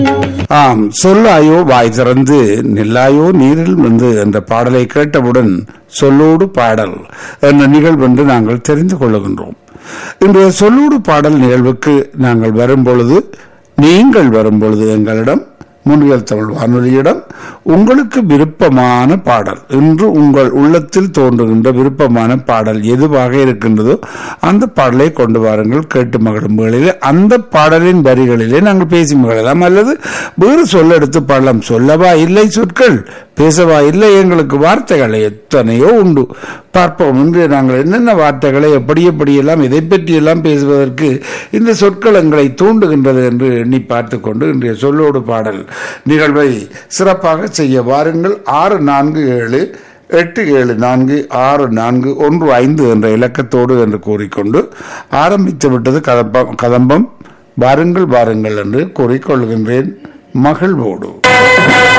ஆம் சொல்லாயோ வாய் திறந்து நில்லாயோ நீரில் வந்து என்ற பாடலை கேட்டவுடன் சொல்லோடு பாடல் என்ற நிகழ்வு என்று நாங்கள் தெரிந்து கொள்ளுகின்றோம் இன்றைய சொல்லோடு பாடல் நிகழ்வுக்கு நாங்கள் வரும்பொழுது நீங்கள் வரும்பொழுது எங்களிடம் முன்னியல் தமிழ் வானொலியிடம் உங்களுக்கு விருப்பமான பாடல் இன்று உங்கள் உள்ளத்தில் தோன்றுகின்ற விருப்பமான பாடல் எதுவாக இருக்கின்றதோ அந்த பாடலை கொண்டு வாருங்கள் கேட்டு மகிழும் வேளையில் அந்த பாடலின் வரிகளிலே நாங்கள் பேசி மகிழலாம் அல்லது வேறு சொல்ல எடுத்து பாடலாம் சொல்லவா இல்லை சொற்கள் பேசவா இல்லை எங்களுக்கு வார்த்தைகள் எத்தனையோ உண்டு பார்ப்போம் இன்று நாங்கள் என்னென்ன வார்த்தைகளை எப்படி எப்படியெல்லாம் இதை பற்றியெல்லாம் பேசுவதற்கு இந்த சொற்கள் எங்களை தூண்டுகின்றது என்று எண்ணி பார்த்து கொண்டு இன்றைய சொல்லோடு பாடல் நிகழ்வை சிறப்பாக செய்ய வாருங்கள் ஆறு நான்கு ஏழு எட்டு ஏழு நான்கு ஆறு நான்கு ஒன்று ஐந்து என்ற இலக்கத்தோடு என்று கூறிக்கொண்டு ஆரம்பித்து விட்டது கதம்பம் கதம்பம் வாருங்கள் வாருங்கள் என்று கூறிக்கொள்கின்றேன் மகிழ்வோடு